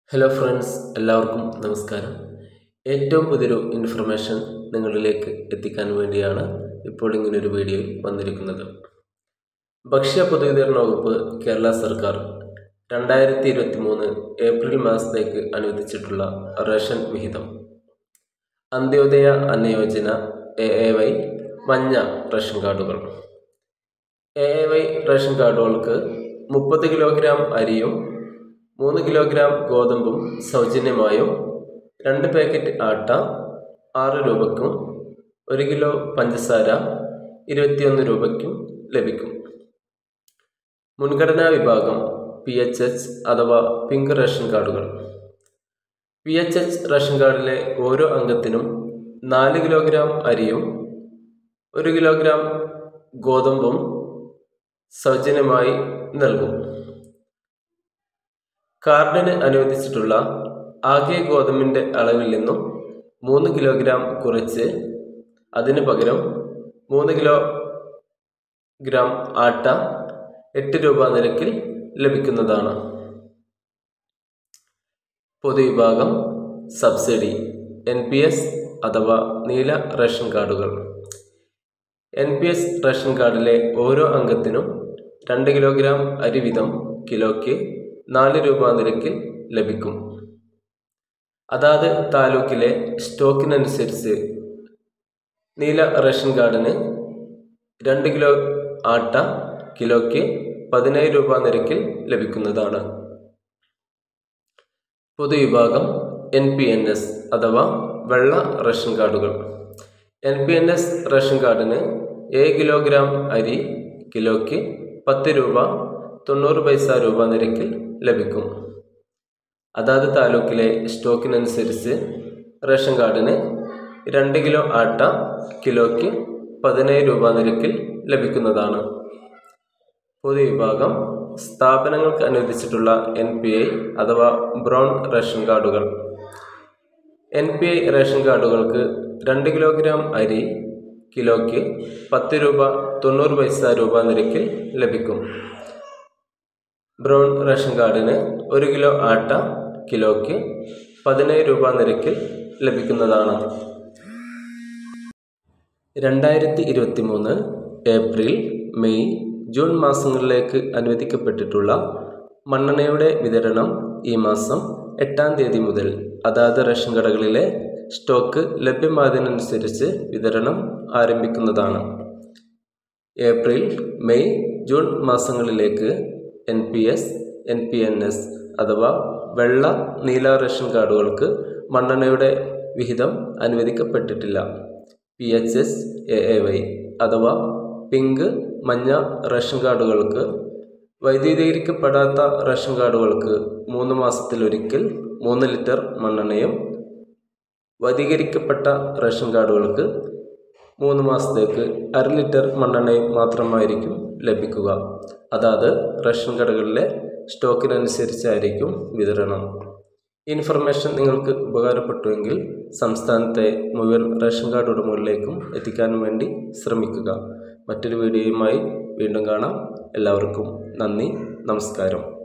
hello friends എല്ലാവർക്കും നമസ്കാരം ഏറ്റവും പുതിയൊരു ഇൻഫർമേഷൻ നിങ്ങളിലേക്ക് എത്തിക്കാൻ വേണ്ടിയാണ് ഇപ്പോൾ ഇങ്ങനൊരു വീഡിയോ വന്നിരിക്കുന്നത് ഭക്ഷ്യ പൊതുവിതരണ വകുപ്പ് കേരള സർക്കാർ രണ്ടായിരത്തി ഇരുപത്തി മൂന്ന് ഏപ്രിൽ മാസത്തേക്ക് അനുവദിച്ചിട്ടുള്ള റേഷൻ വിഹിതം Antyodaya Anna Yojana A A Y മഞ്ഞ റേഷൻ കാർഡുകൾ എ എ വൈ റേഷൻ കാർഡുകൾക്ക് മുപ്പത് കിലോഗ്രാം അരിയും മൂന്ന് കിലോഗ്രാം ഗോതമ്പും സൗജന്യമായും രണ്ട് പാക്കറ്റ് ആട്ട ആറ് രൂപയ്ക്കും ഒരു കിലോ പഞ്ചസാര ഇരുപത്തിയൊന്ന് രൂപയ്ക്കും ലഭിക്കും മുൻഗണനാ വിഭാഗം പി എച്ച് എച്ച് അഥവാ പിങ്ക് റേഷൻ കാർഡുകൾ പി എച്ച് എച്ച് റേഷൻ കാർഡിലെ ഓരോ അംഗത്തിനും നാല് കിലോഗ്രാം അരിയും ഒരു കിലോഗ്രാം ഗോതമ്പും സൗജന്യമായി നൽകും കാർഡിന് അനുവദിച്ചിട്ടുള്ള ആകെ ഗോതമ്പിൻ്റെ അളവിൽ നിന്നും മൂന്ന് കിലോഗ്രാം കുറച്ച് അതിന് പകരം മൂന്ന് കിലോ ഗ്രാം ആട്ട എട്ട് രൂപ നിരക്കിൽ ലഭിക്കുന്നതാണ് പൊതുവിഭാഗം സബ്സിഡി എൻ പി എസ് അഥവാ നീല റേഷൻ കാർഡുകൾ എൻ പി എസ് റേഷൻ കാർഡിലെ ഓരോ അംഗത്തിനും രണ്ട് കിലോഗ്രാം അരി വീതം കിലോയ്ക്ക് നാല് രൂപ നിരക്കിൽ ലഭിക്കും അതാത് താലൂക്കിലെ സ്റ്റോക്കിനനുസരിച്ച് നീല റേഷൻ കാർഡിന് രണ്ട് കിലോ ആട്ട കിലോയ്ക്ക് പതിനേഴ് രൂപ നിരക്കിൽ ലഭിക്കുന്നതാണ് പൊതുവിഭാഗം എൻ പി എൻ എസ് അഥവാ വെള്ള റേഷൻ കാർഡുകൾ N P N S ration കാർഡിന് ഏഴ് കിലോഗ്രാം അരി കിലോയ്ക്ക് പത്ത് രൂപ തൊണ്ണൂറ് പൈസ രൂപ നിരക്കിൽ ലഭിക്കും അതാത് താലൂക്കിലെ സ്റ്റോക്കിനനുസരിച്ച് റേഷൻ കാർഡിന് രണ്ട് കിലോ ആട്ട കിലോയ്ക്ക് പതിനേഴ് രൂപ നിരക്കിൽ ലഭിക്കുന്നതാണ് പൊതുവിഭാഗം സ്ഥാപനങ്ങൾക്ക് അനുവദിച്ചിട്ടുള്ള എൻ പി ഐ അഥവാ ബ്രൗൺ റേഷൻ കാർഡുകൾ എൻ പി ഐ റേഷൻ കാർഡുകൾക്ക് രണ്ട് കിലോഗ്രാം അരി കിലോയ്ക്ക് പത്ത് രൂപ തൊണ്ണൂറ് പൈസ രൂപ നിരക്കിൽ ലഭിക്കും ബ്രൗൺ റേഷൻ കാർഡിന് ഒരു കിലോ ആട്ട കിലോയ്ക്ക് പതിനേഴ് രൂപ നിരക്കിൽ ലഭിക്കുന്നതാണ് രണ്ടായിരത്തി ഇരുപത്തി മൂന്ന് ഏപ്രിൽ മെയ് ജൂൺ മാസങ്ങളിലേക്ക് അനുവദിക്കപ്പെട്ടിട്ടുള്ള മണ്ണെണ്ണയുടെ വിതരണം ഈ മാസം എട്ടാം തീയതി മുതൽ അതാത് റേഷൻ കടകളിലെ സ്റ്റോക്ക് ലഭ്യമായതിനനുസരിച്ച് വിതരണം ആരംഭിക്കുന്നതാണ് ഏപ്രിൽ മെയ് ജൂൺ മാസങ്ങളിലേക്ക് N P S N P N S അഥവാ വെള്ള നീല റേഷൻ കാർഡുകൾക്ക് മണ്ണെണ്ണയുടെ വിഹിതം അനുവദിക്കപ്പെട്ടിട്ടില്ല P H S A A Y അഥവാ പിങ്ക് മഞ്ഞ റേഷൻ കാർഡുകൾക്ക് വൈദ്യുതീകരിക്കപ്പെടാത്ത റേഷൻ കാർഡുകൾക്ക് മൂന്ന് മാസത്തിലൊരിക്കൽ മൂന്ന് ലിറ്റർ മണ്ണെണ്ണയും വൈദ്യുതീകരിക്കപ്പെട്ട റേഷൻ കാർഡുകൾക്ക് മൂന്ന് മാസത്തേക്ക് അര ലിറ്റർ മണ്ണെണ്ണയും മാത്രമായിരിക്കും ലഭിക്കുക അതാത് റേഷൻ കടകളിലെ സ്റ്റോക്കിനനുസരിച്ചായിരിക്കും വിതരണം ഇൻഫർമേഷൻ നിങ്ങൾക്ക് ഉപകാരപ്പെട്ടുവെങ്കിൽ സംസ്ഥാനത്തെ മുഴുവൻ റേഷൻ കാർഡ് ഉടമകളിലേക്കും എത്തിക്കാൻ വേണ്ടി ശ്രമിക്കുക മറ്റൊരു വീഡിയോയുമായി വീണ്ടും കാണാം എല്ലാവർക്കും നന്ദി നമസ്കാരം